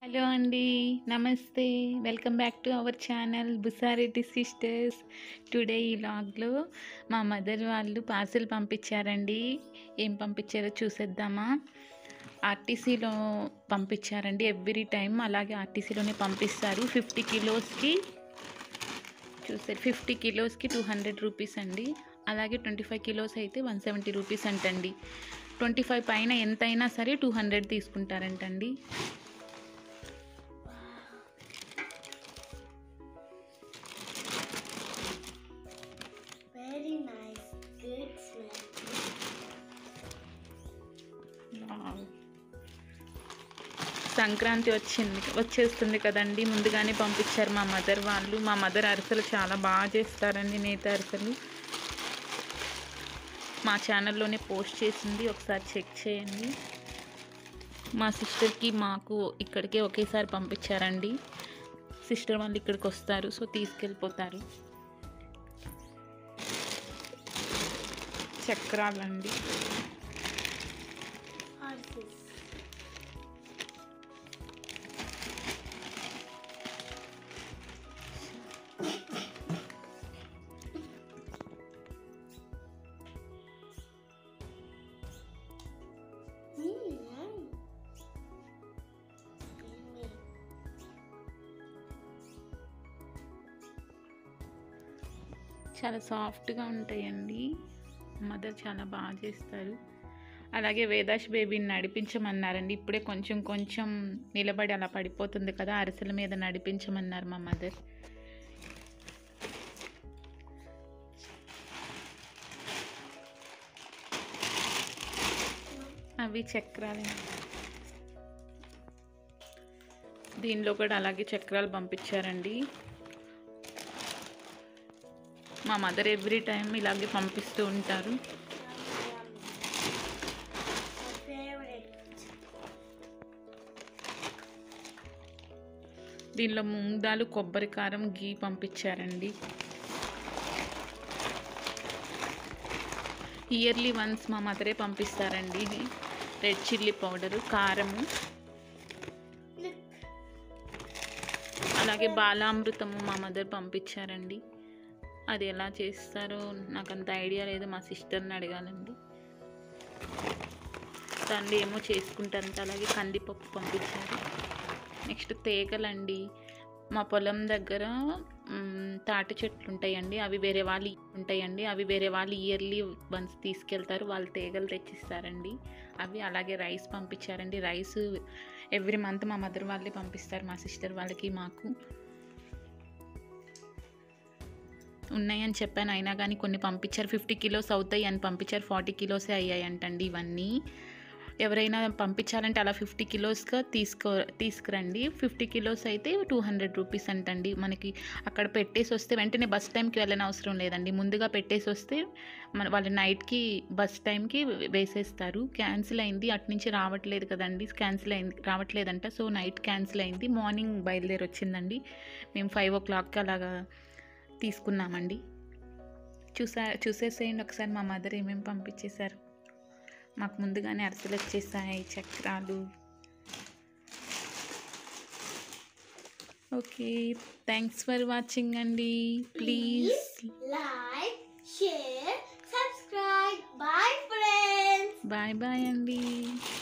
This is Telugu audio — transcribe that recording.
హలో అండి నమస్తే welcome back to our channel Busareddy sisters today ఈ లాగ్లో మా మదర్ వాళ్ళు పార్సిల్ పంపించారండి ఏం పంపించారో చూసేద్దామా ఆర్టీసీలో పంపించారండి ఎవ్రీ టైం అలాగే ఆర్టీసీలోనే పంపిస్తారు ఫిఫ్టీ కిలోస్కి చూసారు ఫిఫ్టీ కిలోస్కి టూ హండ్రెడ్ రూపీస్ అండి అలాగే ట్వంటీ ఫైవ్ కిలోస్ అయితే వన్ సెవెంటీ రూపీస్ అంటండి ట్వంటీ ఫైవ్ పైన ఎంతైనా సరే టూ హండ్రెడ్ తీసుకుంటారంటండి Very nice. Good smell. Wow. Sankranti వచ్చింది వచ్చేస్తుంది కదండి ముందుగానే పంపించారు మా మదర్ వాళ్ళు మా మదర్ అరిసెలు చాలా బాగా చేస్తారండి నేత అరిసెలు మా ఛానల్లోనే పోస్ట్ చేసింది ఒకసారి చెక్ చేయండి మా సిస్టర్కి మాకు ఇక్కడికే ఒకేసారి పంపించారండి సిస్టర్ వాళ్ళు ఇక్కడికి వస్తారు సో తీసుకెళ్ళిపోతారు చక్రాలండి Horses. Mm, yum. Yummy. చాలా సాఫ్ట్గా ఉంటాయండి మదర్ చాలా బాగా చేస్తారు అలాగే వేదాష్ బేబీని నడిపించమన్నారండి ఇప్పుడే కొంచెం కొంచెం నిలబడి అలా పడిపోతుంది కదా అరిసెల మీద నడిపించమన్నారు మా మదర్ అవి చక్రాలు దీనిలో కూడా అలాగే చక్రాలు పంపించారండి మా మదర్ ఎవ్రీ టైం ఇలాగే పంపిస్తూ ఉంటారు My favorite. దీనిలో మూంగ్ దాలు కొబ్బరి కారం గీ పంపించారండి ఇయర్లీ వన్స్ మా మదరే పంపిస్తారండి ఇది రెడ్ చిల్లీ పౌడరు కారము Look. అలాగే బాలామృతము మా మదర్ పంపించారండి అది ఎలా చేస్తారో నాకు అంత ఐడియా లేదు మా సిస్టర్ని అడగాలండి దాన్ని ఏమో చేసుకుంటారంట అలాగే కందిపప్పు పంపించారు నెక్స్ట్ తేగలండి మా పొలం దగ్గర మ్, తాటి చెట్లు ఉంటాయండి అవి వేరే వాళ్ళు ఉంటాయండి అవి వేరే వాళ్ళు ఇయర్లీ వన్స్ తీసుకెళ్తారు వాళ్ళు తేగలు తెచ్చిస్తారండి అవి అలాగే రైస్ పంపించారండి రైస్ ఎవ్రీ మంత్ మా మదర్ వాళ్ళే పంపిస్తారు మా సిస్టర్ వాళ్ళకి మాకు ఉన్నాయని చెప్పాను అయినా కానీ కొన్ని పంపించారు ఫిఫ్టీ కిలోస్ అవుతాయి అని పంపించారు ఫార్టీ కిలోసే అయ్యాయి అంటండి ఇవన్నీ ఎవరైనా పంపించాలంటే అలా ఫిఫ్టీ కిలోస్గా తీసుకో తీసుకురండి ఫిఫ్టీ కిలోస్ అయితే టూ హండ్రెడ్ రూపీస్ అంటండి మనకి అక్కడ పెట్టేసి వస్తే వెంటనే బస్ టైంకి వెళ్ళని అవసరం లేదండి ముందుగా పెట్టేసి వస్తే మన వాళ్ళు నైట్కి బస్ టైంకి వేసేస్తారు క్యాన్సిల్ అయింది అటు నుంచి రావట్లేదు కదండి క్యాన్సిల్ అయింది రావట్లేదంట సో నైట్ క్యాన్సిల్ అయింది మార్నింగ్ బయలుదేరి వచ్చిందండి మేము ఫైవ్ ఓ క్లాక్కి అలాగా తీసుకున్నామండి చూసా చూసేసేయండి ఒకసారి మా మదర్ ఏమేమి పంపించేశారు మాకు ముందుగానే అరిసెలు వచ్చేసాయి చక్రాలు ఓకే థ్యాంక్స్ ఫర్ వాచింగ్ అండి please Like, share, subscribe. Bye, friends. Bye bye అండి